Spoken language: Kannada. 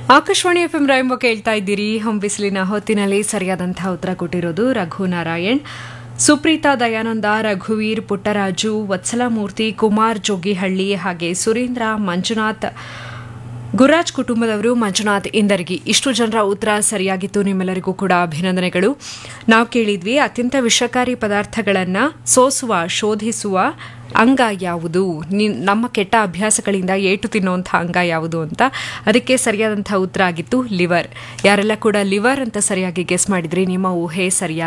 ಆಕಾಶವಾಣಿ ಎಫ್ ಎಂ ರಾಯಂಬ ಕೇಳ್ತಾ ಇದ್ದೀರಿ ಹೊಂಬಿಸಿಲಿನ ಹೊತ್ತಿನಲ್ಲಿ ಸರಿಯಾದಂತಹ ಉತ್ತರ ಕೊಟ್ಟಿರೋದು ರಘುನಾರಾಯಣ್ ಸುಪ್ರೀತಾ ದಯಾನಂದ ರಘುವೀರ್ ಪುಟ್ಟರಾಜು ವತ್ಸಲಾಮೂರ್ತಿ ಕುಮಾರ್ ಜೋಗಿಹಳ್ಳಿ ಹಾಗೆ ಸುರೇಂದ್ರ ಮಂಜುನಾಥ್ ಗುರಾಜ್ ಕುಟುಂಬದವರು ಮಂಜುನಾಥ್ ಇಂದರ್ಗಿ ಇಷ್ಟು ಜನರ ಉತ್ತರ ಸರಿಯಾಗಿತ್ತು ನಿಮ್ಮೆಲ್ಲರಿಗೂ ಕೂಡ ಅಭಿನಂದನೆಗಳು ನಾವು ಕೇಳಿದ್ವಿ ಅತ್ಯಂತ ವಿಷಕಾರಿ ಪದಾರ್ಥಗಳನ್ನು ಸೋಸುವ ಶೋಧಿಸುವ ಅಂಗ ಯಾವುದು ನಿ- ನಮ್ಮ ಕೆಟ್ಟ ಅಭ್ಯಾಸಗಳಿಂದ ಏಟು ತಿನ್ನುವಂಥ ಅಂಗ ಯಾವುದು ಅಂತ ಅದಕ್ಕೆ ಸರಿಯಾದಂಥ ಉತ್ತರ ಆಗಿತ್ತು ಲಿವರ್ ಯಾರೆಲ್ಲ ಕೂಡ ಲಿವರ್ ಅಂತ ಸರಿಯಾಗಿ ಗೆಸ್ ಮಾಡಿದ್ರಿ ನಿಮ್ಮ ಊಹೆ ಸರಿಯಾಗಿ